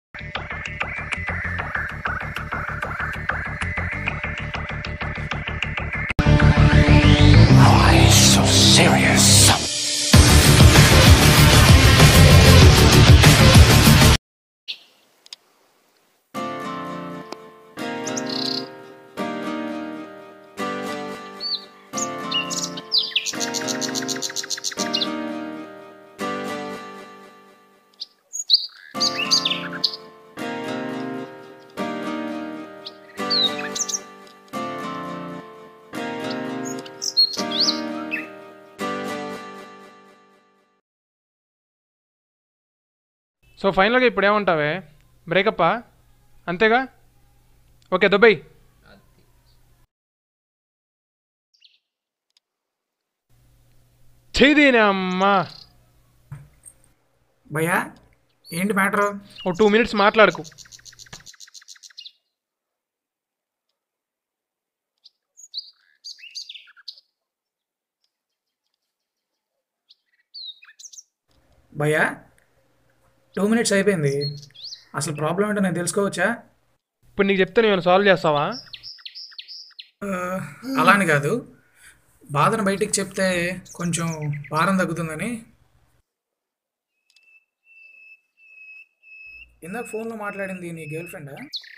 Why so serious? So ఫైనల్గా ఇప్పుడు ఏమంటావే బ్రేకప్పా అంతేగా ఓకే దుబాయ్ చేదీనే అమ్మా భయ్యా ఏంటి మ్యాటరు ఓ టూ మినిట్స్ మాట్లాడుకు భయ్యా టూ మినిట్స్ అయిపోయింది అసలు ప్రాబ్లం ఏంటో నేను తెలుసుకోవచ్చా ఇప్పుడు నీకు చెప్తే నేను సాల్వ్ చేస్తావా ఆ, అలా అని కాదు బాధను బయటికి చెప్తే కొంచెం భారం తగ్గుతుందని ఇందాక ఫోన్లో మాట్లాడింది నీ గర్ల్ ఫ్రెండా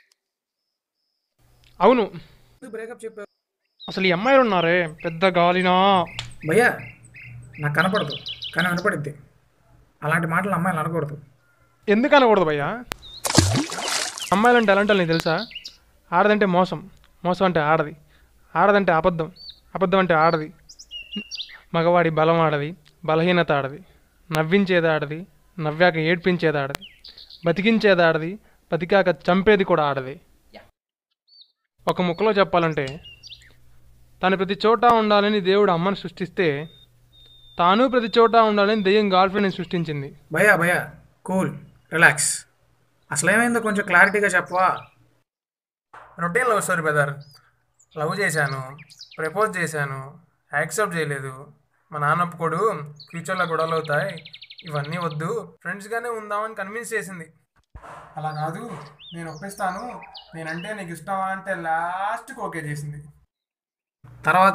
అవును బ్రేకప్ చెప్పావు అసలు ఈ అమ్మాయిలు ఉన్నారే పెద్ద గాలినా భయ్యా నాకు కనపడదు కానీ వినపడిద్ది అలాంటి మాటలు అమ్మాయిలు అనకూడదు ఎందుకు అనకూడదు భయ్యా అమ్మాయిలంటే ఎలాంటి నీకు తెలుసా ఆడదంటే మోసం మోసం అంటే ఆడది ఆడదంటే అబద్ధం అబద్ధం అంటే ఆడది మగవాడి బలం ఆడది బలహీనత ఆడది నవ్వించేది ఆడది నవ్వాక ఏడ్పించేది ఆడది బతికించేది ఆడది బతికాక చంపేది కూడా ఆడది ఒక ముక్కలో చెప్పాలంటే తను ప్రతి చోట ఉండాలని దేవుడు అమ్మని సృష్టిస్తే తాను ప్రతి చోట ఉండాలని దెయ్యం గర్ల్ ఫ్రెండ్ని సృష్టించింది భయ్యా భయ్యా కూల్ రిలాక్స్ అసలు ఏమైందో కొంచెం క్లారిటీగా చెప్పవా routine love story brother love చేశాను ప్రపోజ్ చేశాను యాక్సెప్ట్ చేయలేదు మా నాన్న ఒప్పుకోడు ఫ్యూచర్లో గొడవలు అవుతాయి ఇవన్నీ వద్దు ఫ్రెండ్స్గానే ఉందామని కన్విన్స్ చేసింది అలా కాదు నేను ఒప్పిస్తాను నేనంటే నీకు ఇష్టమా అంటే లాస్ట్కి ఓకే చేసింది తర్వాత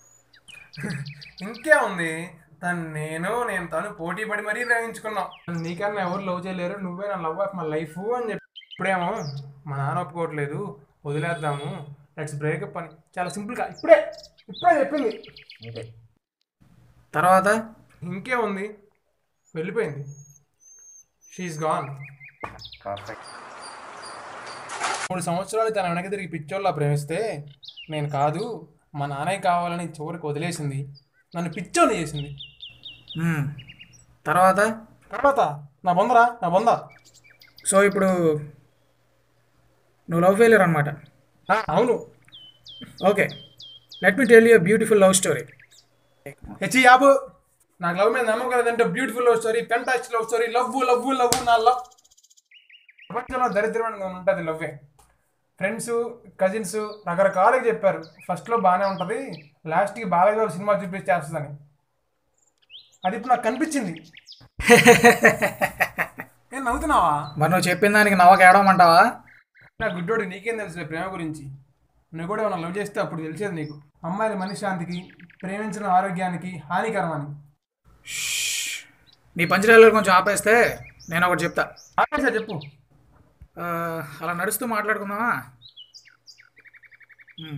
ఇంకే ఉంది తను నేను నేను తను పోటీ పడి మరీ ప్రేమించుకున్నాం నీకన్నా ఎవరు లవ్ చేయలేరు నువ్వే నా లవ్ ఆఫ్ మై లైఫ్ అని చెప్పి ఇప్పుడేమో మా నాన్న ఒప్పుకోవట్లేదు వదిలేద్దాము లెట్స్ బ్రేకప్ అని చాలా సింపుల్గా ఇప్పుడే ఇప్పుడే చెప్పింది తర్వాత ఇంకే ఉంది వెళ్ళిపోయింది షీఈ్ గాన్ మూడు సంవత్సరాలు తన వెనక తిరిగి పిచ్చోళ్ళ ప్రేమిస్తే నేను కాదు మా నాన్నయ్య కావాలని చివరికి వదిలేసింది నన్ను పిచ్చోని చేసింది తర్వాత తర్వాత నా బొందరా నా బొంద సో ఇప్పుడు నువ్వు లవ్ ఫెయిలియర్ అనమాట అవును okay let me tell you beautiful love story హెచ్ యాబు నాకు లవ్ మీద నమ్మకం లేదంటే beautiful love story fantastic love story love love love నా లవ్ ప్రపంచంలో దరిద్రమైన ఉంటుంది లవ్వే ఫ్రెండ్స్ కజిన్స్ రకరకాలుగా చెప్పారు ఫస్ట్లో బాగానే ఉంటుంది లాస్ట్కి బాలయ్య సినిమా చూపించి చేస్తుందని అది ఇప్పుడు నాకు కనిపించింది ఏం నవ్వుతున్నావా మరి నువ్వు చెప్పిన దానికి నవ్వక ఏడవమంటావా నా గుడ్డోడు నీకేం తెలుసు ప్రేమ గురించి నువ్వు కూడా ఏమైనా లవ్ చేస్తే అప్పుడు తెలిసేది నీకు అమ్మాయిల మనశ్శాంతికి ప్రేమించడం ఆరోగ్యానికి హానికరం అని నీ పంచరాలు కొంచెం ఆపేస్తే నేను ఒకటి చెప్తా ఆపేసా చెప్పు ఆ, అలా నడుస్తూ మాట్లాడుకుందామా ఉమ్.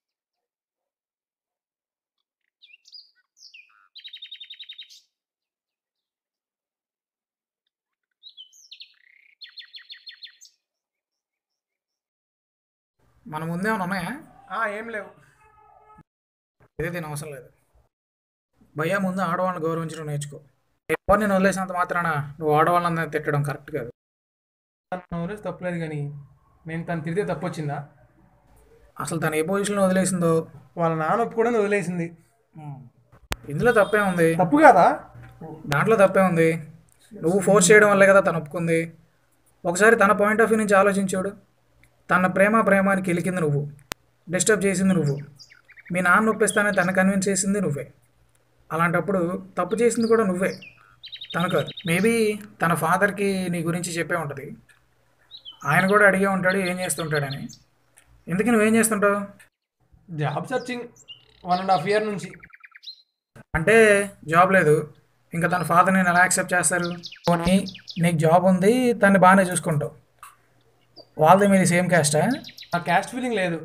మన ముందేమన్నా ఉన్నాయా ఆ, ఏం లేవు ఇదే దీని అవసరం లేదు భయ్యా ముందు ఆడవాళ్ళని గౌరవించడం నేర్చుకో ఎవరు నేను వదిలేసినంత మాత్రాన నువ్వు ఆడవాళ్ళని తిట్టడం కరెక్ట్ కాదు తను వదిలేసి తప్పలేదు కానీ నేను తను తిరిగితే తప్పు వచ్చిందా అసలు తను ఏ పొజిషన్లో వదిలేసిందో వాళ్ళ నాన్న ఒప్పుకోవడం వదిలేసింది ఇందులో తప్పే ఉంది తప్పు కాదా దాంట్లో తప్పే ఉంది నువ్వు ఫోర్స్ చేయడం వల్లే కదా తను ఒప్పుకుంది ఒకసారి తన పాయింట్ ఆఫ్ వ్యూ నుంచి ఆలోచించాడు తన ప్రేమ ప్రేమానికి ఎలికింది నువ్వు డిస్టర్బ్ చేసింది నువ్వు మీ నాన్న ఒప్పిస్తానని తన కన్విన్స్ చేసింది నువ్వే అలాంటప్పుడు తప్పు చేసింది కూడా నువ్వే తను కాదు మేబీ తన ఫాదర్కి నీ గురించి చెప్పే ఉంటుంది ఆయన కూడా అడిగే ఉంటాడు ఏం చేస్తుంటాడని ఎందుకు నువ్వేం చేస్తుంటావు job searching one and half year నుంచి అంటే జాబ్ లేదు ఇంకా తన ఫాదర్ నేను ఎలా యాక్సెప్ట్ చేస్తారు పోనీ నీకు జాబ్ ఉంది తన్ని బాగానే చూసుకుంటావు వాళ్ళది మీది సేమ్ క్యాస్టా నా క్యాస్ట్ ఫీలింగ్ లేదు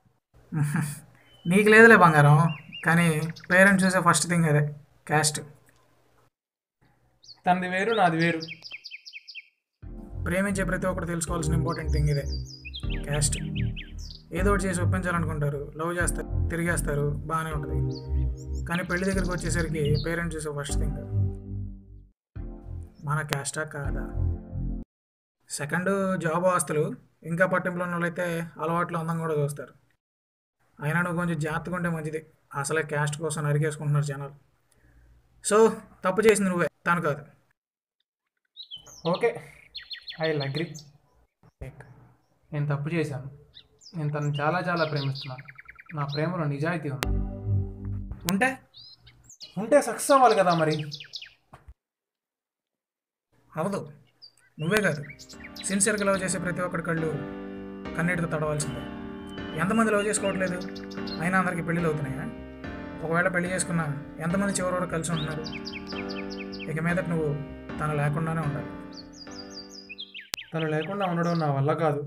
నీకు లేదులే బంగారం కానీ పేరెంట్స్ చూసే ఫస్ట్ థింగ్ అదే క్యాస్ట్ తనది వేరు నాది వేరు ప్రేమించే ప్రతి ఒక్కరు తెలుసుకోవాల్సిన ఇంపార్టెంట్ థింగ్ ఇదే క్యాస్ట్ ఏదో ఒకటి చేసి ఒప్పించాలనుకుంటారు లవ్ చేస్తారు తిరిగేస్తారు బాగానే ఉంటుంది కానీ పెళ్లి దగ్గరికి వచ్చేసరికి పేరెంట్స్ చూసే ఫస్ట్ థింగ్ మన క్యాస్టా కాదా సెకండ్ జాబ్ ఆస్తులు ఇంకా పట్టింపులో ఉన్న వాళ్ళైతే అలవాట్లు అందం కూడా చూస్తారు అయినా నువ్వు కొంచెం జాగ్రత్తగా ఉంటే మంచిది అసలే క్యాస్ట్ కోసం నరికేసుకుంటున్నారు జనాలు సో తప్పు చేసింది నువ్వే తను కాదు ఓకే ఐ అగ్రి నేను తప్పు చేశాను నేను తను చాలా చాలా ప్రేమిస్తున్నాను నా ప్రేమలో నిజాయితీ ఉంది ఉంటే ఉంటే సక్సెస్ అవ్వాలి కదా మరి అవదు నువ్వే కాదు సిన్సియర్గా లవ్ చేసే ప్రతి ఒక్కడి కళ్ళు కన్నీటితో తడవాల్సిందే ఎంతమంది లవ్ చేసుకోవట్లేదు అయినా అందరికీ పెళ్ళిళ్ళు అవుతున్నాయా ఒకవేళ పెళ్లి చేసుకున్నా ఎంతమంది చివరి వరకు కలిసి ఉంటున్నారు ఇక మీదట నువ్వు తను లేకుండానే ఉండాలి తను లేకుండా ఉండడం నా వల్ల కాదు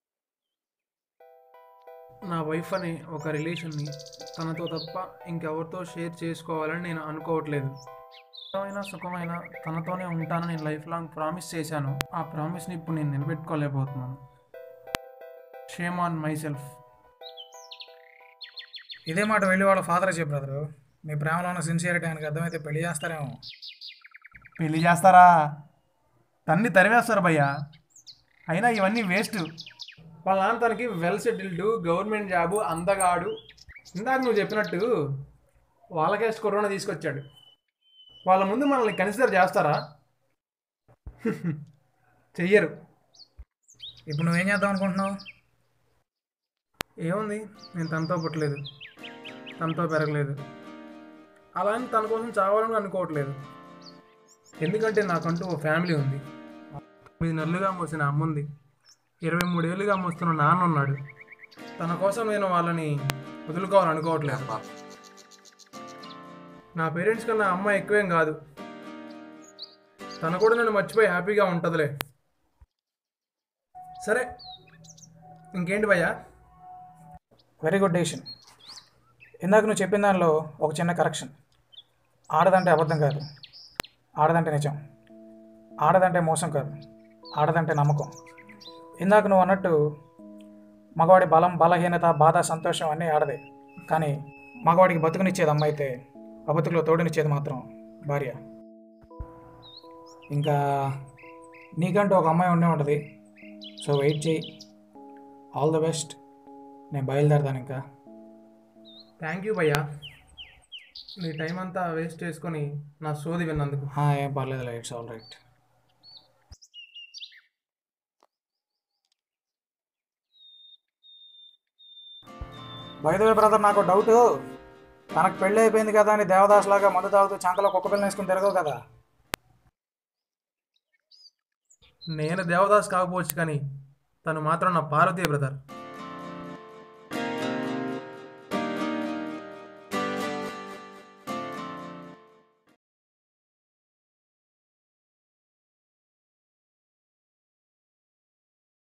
నా వైఫ్ అనే ఒక రిలేషన్ని తనతో తప్ప ఇంకెవరితో షేర్ చేసుకోవాలని నేను అనుకోవట్లేదు సుఖమైన సుఖమైన తనతోనే ఉంటానని నేను లైఫ్ లాంగ్ ప్రామిస్ చేశాను ఆ ప్రామిస్ని ఇప్పుడు నేను నిలబెట్టుకోలేకపోతున్నాను షేమ్ ఆన్ మై సెల్ఫ్ ఇదే మాట వెళ్ళి వాళ్ళ ఫాదర్ చెప్పు బ్రదరు మీ ప్రేమలో ఉన్న సిన్సియరిటీ ఆయనకు అర్థమైతే పెళ్లి చేస్తారేమో పెళ్లి చేస్తారా తన్ని తరివేస్తారు భయ్యా అయినా ఇవన్నీ వేస్ట్ వాళ్ళ నాన్న తనకి వెల్ సెటిల్డ్ గవర్నమెంట్ జాబు అందగాడు ఇందాక నువ్వు చెప్పినట్టు వాళ్ళకే కరోనా తీసుకొచ్చాడు వాళ్ళ ముందు మనల్ని కన్సిడర్ చేస్తారా చెయ్యరు ఇప్పుడు నువ్వేం చేద్దాం అనుకుంటున్నావు ఏముంది నేను తనతో పుట్టలేదు తనతో పెరగలేదు అలా అని తన కోసం చావాలని అనుకోవట్లేదు ఎందుకంటే నాకంటూ ఓ ఫ్యామిలీ ఉంది తొమ్మిది నెలలుగా మోసిన అమ్మ ఉంది ఇరవై మూడేళ్ళుగా మోస్తున్న నాన్న ఉన్నాడు తన కోసం నేను వాళ్ళని వదులుకోవాలనుకోవట్లేదు నా పేరెంట్స్ కన్నా అమ్మ ఎక్కువేం కాదు తను కూడా నన్ను మర్చిపోయి హ్యాపీగా ఉంటుందిలే సరే ఇంకేంటి భయ్యా వెరీ గుడ్ డెసిషన్ ఇందాక నువ్వు చెప్పిన దానిలో ఒక చిన్న కరెక్షన్ ఆడదంటే అబద్ధం కాదు ఆడదంటే నిజం ఆడదంటే మోసం కాదు ఆడదంటే నమ్మకం ఇందాక నువ్వు అన్నట్టు మగవాడి బలం బలహీనత బాధ సంతోషం అన్నీ ఆడదే కానీ మగవాడికి బతుకునిచ్చేది అమ్మ అయితే ఆ బతుకులో తోడునిచ్చేది మాత్రం భార్య ఇంకా నీకంటూ ఒక అమ్మాయి ఉండే ఉంటుంది సో వెయిట్ చేయి ఆల్ ద బెస్ట్ నేను బయలుదేరదాను ఇంకా థ్యాంక్ యూ భయ్యా నీ టైం అంతా వేస్ట్ చేసుకొని నా సోది విన్నందుకు ఆ, ఏం పర్లేదు it's all right by the way brother నాకు డౌట్ తనకు పెళ్ళి అయిపోయింది కదా అని దేవదాస్ లాగా మందు తాగుతూ చంకలో కుక్క పిల్లని వేసుకుని తిరగవు కదా నేను దేవదాస్ కాకపోవచ్చు కానీ తను మాత్రం నా పార్వతీ బ్రదర్